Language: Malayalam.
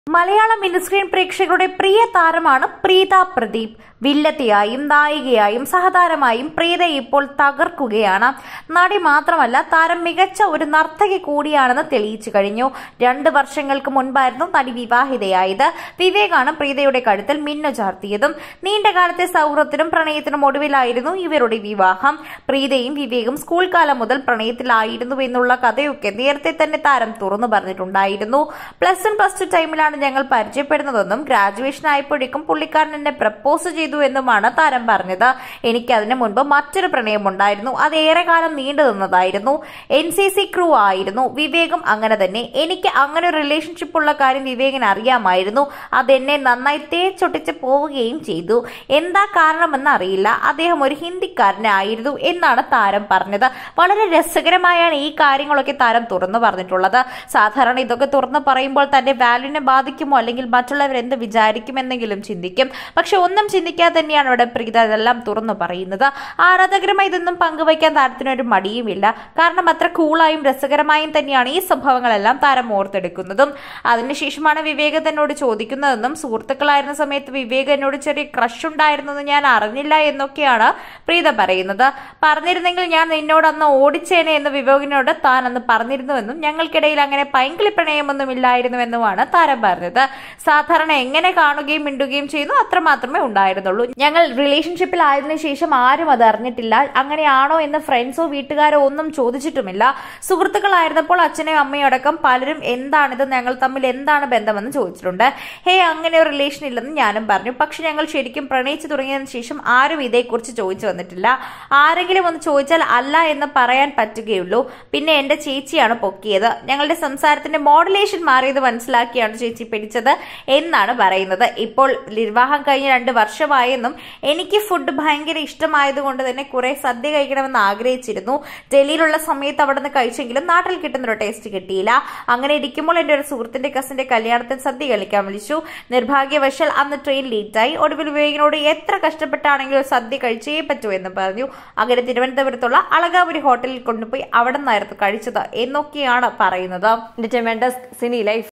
മലയാള മിനിസ്ക്രീൻ പ്രേക്ഷകരുടെ പ്രിയ താരമാണ് പ്രീത പ്രദീപ് വില്ലത്തിയായും നായികയായും സഹതാരമായും പ്രീത ഇപ്പോൾ തകർക്കുകയാണ് നടി മാത്രമല്ല താരം മികച്ച ഒരു നർത്തകി കൂടിയാണെന്ന് തെളിയിച്ചു കഴിഞ്ഞു രണ്ട് വർഷങ്ങൾക്ക് മുൻപായിരുന്നു നടി വിവാഹിതയായത് വിവേകാണ് പ്രീതയുടെ കഴുത്തിൽ മിന്നു ചാർത്തിയതും നീണ്ടകാലത്തെ സൗഹൃദത്തിനും പ്രണയത്തിനും ഒടുവിലായിരുന്നു ഇവരുടെ വിവാഹം പ്രീതയും വിവേകും സ്കൂൾ കാലം മുതൽ പ്രണയത്തിലായിരുന്നു എന്നുള്ള കഥയൊക്കെ നേരത്തെ തന്നെ താരം തുറന്നു പറഞ്ഞിട്ടുണ്ടായിരുന്നു പ്ലസ് വൺ പ്ലസ് ടു ടൈമിലാണ് ഞങ്ങൾ പരിചയപ്പെടുന്നതെന്നും ഗ്രാജുവേഷൻ ആയപ്പോഴേക്കും പുള്ളിക്കാരൻ എന്നെ പ്രപ്പോസ് ചെയ്തു എന്നുമാണ് താരം പറഞ്ഞത് എനിക്ക് അതിനു മുൻപ് മറ്റൊരു പ്രണയമുണ്ടായിരുന്നു അത് ഏറെ കാലം നീണ്ടു നിന്നതായിരുന്നു എൻ സി സി ക്രൂ ആയിരുന്നു വിവേകം അങ്ങനെ തന്നെ എനിക്ക് അങ്ങനെ ഒരു റിലേഷൻഷിപ്പ് ഉള്ള കാര്യം വിവേകിന് അറിയാമായിരുന്നു അതെന്നെ നന്നായി തേച്ചൊട്ടിച്ച് പോവുകയും ചെയ്തു എന്താ കാരണമെന്ന് അറിയില്ല അദ്ദേഹം ഒരു ഹിന്ദിക്കാരനായിരുന്നു എന്നാണ് താരം പറഞ്ഞത് വളരെ രസകരമായാണ് ഈ കാര്യങ്ങളൊക്കെ താരം തുറന്നു പറഞ്ഞിട്ടുള്ളത് സാധാരണ ഇതൊക്കെ തുറന്നു പറയുമ്പോൾ തന്റെ വാല്യൂവിനെ ബാധിക്കുമോ അല്ലെങ്കിൽ മറ്റുള്ളവർ എന്ത് വിചാരിക്കുമെന്നെങ്കിലും ചിന്തിക്കും പക്ഷെ ഒന്നും ചിന്തിക്കാതെ തന്നെയാണ് അവിടെ പ്രീത ഇതെല്ലാം തുറന്നു പറയുന്നത് ആരാധകരുമായി ഇതൊന്നും പങ്കുവയ്ക്കാൻ താരത്തിനൊരു മടിയുമില്ല കാരണം അത്ര കൂളായും രസകരമായും തന്നെയാണ് ഈ സംഭവങ്ങളെല്ലാം താരം ഓർത്തെടുക്കുന്നതും അതിനുശേഷമാണ് വിവേക് തന്നോട് ചോദിക്കുന്നതെന്നും സുഹൃത്തുക്കളായിരുന്ന സമയത്ത് വിവേക് എന്നോട് ചെറിയ ക്രഷ് ഉണ്ടായിരുന്നെന്ന് ഞാൻ അറിഞ്ഞില്ല എന്നൊക്കെയാണ് പ്രീത പറയുന്നത് പറഞ്ഞിരുന്നെങ്കിൽ ഞാൻ നിന്നോട് അന്ന് ഓടിച്ചേനെ എന്ന് വിവേകിനോട് താൻ അന്ന് പറഞ്ഞിരുന്നുവെന്നും ഞങ്ങൾക്കിടയിൽ അങ്ങനെ പൈങ്കിളി പ്രണയമൊന്നും ഇല്ലായിരുന്നുവെന്നുമാണ് താരം പറഞ്ഞത് സാധാരണ എങ്ങനെ കാണുകയും മിണ്ടുകയും ചെയ്യുന്നു അത്ര മാത്രമേ ഉണ്ടായിരുന്നുള്ളൂ ഞങ്ങൾ റിലേഷൻഷിപ്പിൽ ആയതിനു ശേഷം ആരും അത് അറിഞ്ഞിട്ടില്ല അങ്ങനെയാണോ എന്ന് ഫ്രണ്ട്സോ വീട്ടുകാരോ ഒന്നും ചോദിച്ചിട്ടുമില്ല സുഹൃത്തുക്കളായിരുന്നപ്പോൾ അച്ഛനെയും അമ്മയും അടക്കം പലരും എന്താണിത് ഞങ്ങൾ തമ്മിൽ എന്താണ് ബന്ധമെന്ന് ചോദിച്ചിട്ടുണ്ട് ഹേ അങ്ങനെ ഒരു റിലേഷൻ ഇല്ലെന്ന് ഞാനും പറഞ്ഞു പക്ഷെ ഞങ്ങൾ ശരിക്കും പ്രണയിച്ചു തുടങ്ങിയതിനു ശേഷം ആരും ഇതേക്കുറിച്ച് ചോദിച്ചു വന്നിട്ടില്ല ആരെങ്കിലും ഒന്ന് ചോദിച്ചാൽ അല്ല എന്ന് പറയാൻ പറ്റുകയുള്ളൂ പിന്നെ എന്റെ ചേച്ചിയാണ് പൊക്കിയത് ഞങ്ങളുടെ സംസാരത്തിന്റെ മോഡുലേഷൻ മാറിയത് മനസ്സിലാക്കിയാണ് ചേച്ചി പിടിച്ചത് എന്നാണ് പറയുന്നത് ഇപ്പോൾ വിവാഹം കഴിഞ്ഞ് രണ്ട് വർഷമായെന്നും എനിക്ക് ഫുഡ് ഭയങ്കര ഇഷ്ടമായതുകൊണ്ട് തന്നെ കുറെ സദ്യ കഴിക്കണമെന്ന് ആഗ്രഹിച്ചിരുന്നു ഡൽഹിയിലുള്ള സമയത്ത് അവിടെ നിന്ന് കഴിച്ചെങ്കിലും നാട്ടിൽ കിട്ടുന്ന ഒരു ടേസ്റ്റ് കിട്ടിയില്ല അങ്ങനെ ഇരിക്കുമ്പോൾ എന്റെ ഒരു സുഹൃത്തിന്റെ കസിന്റെ കല്യാണത്തിന് സദ്യ കളിക്കാൻ വിളിച്ചു നിർഭാഗ്യവശാൽ അന്ന് ട്രെയിൻ ലേറ്റായി ഒടുവിൽ വിവേകിനോട് എത്ര കഷ്ടപ്പെട്ടാണെങ്കിലും സദ്യ കഴിച്ചേ പറ്റൂ എന്ന് പറഞ്ഞു അങ്ങനെ തിരുവനന്തപുരത്തുള്ള അളകാപുരി ഹോട്ടലിൽ കൊണ്ടുപോയി അവിടെ നിന്നായിരുന്നു കഴിച്ചത് എന്നൊക്കെയാണ് പറയുന്നത് എന്റർടൈൻമെന്റ് സിനി ലൈഫ്